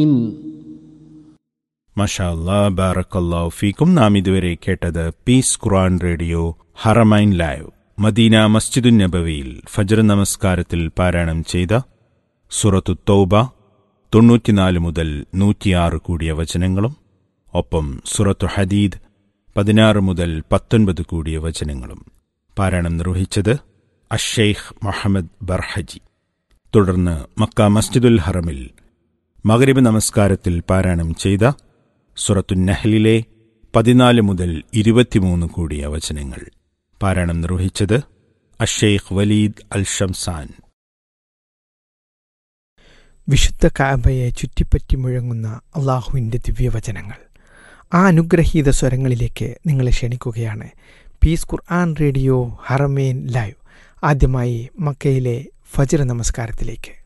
മഷാല്ലാ ബാറക്കല്ലാ ഫീക്കും നാം ഇതുവരെ കേട്ടത് peace Quran radio Haramain live Medina മസ്ജിദുൻ നബവിയിൽ ഫജർ നമസ്കാരത്തിൽ പാരായണം ചെയ്ത സുറത്തു തൗബ തൊണ്ണൂറ്റിനാല് മുതൽ നൂറ്റിയാറ് കൂടിയ വചനങ്ങളും ഒപ്പം സുറത്തു ഹദീദ് പതിനാറ് മുതൽ പത്തൊൻപത് കൂടിയ വചനങ്ങളും പാരായണം നിർവഹിച്ചത് അഷെയ്ഖ് മുഹമ്മദ് ബർഹജി തുടർന്ന് മക്ക മസ്ജിദുൽ ഹറമിൽ മകരിബ് നമസ്കാരത്തിൽ പാരായണം ചെയ്ത സുറത്തു നഹ്ലിലെ പതിനാല് മുതൽ ഇരുപത്തിമൂന്ന് കൂടിയ വചനങ്ങൾ പാരായണം നിർവഹിച്ചത് അഷെയ്ഖ് വലീദ് അൽ ഷംസാൻ വിശുദ്ധ കാബയെ ചുറ്റിപ്പറ്റി മുഴങ്ങുന്ന അള്ളാഹുവിൻ്റെ ദിവ്യവചനങ്ങൾ ആ അനുഗ്രഹീത സ്വരങ്ങളിലേക്ക് നിങ്ങളെ ക്ഷണിക്കുകയാണ് peace Quran radio Haramain live ആദ്യമായി മക്കയിലെ ഫജർ നമസ്കാരത്തിലേക്ക്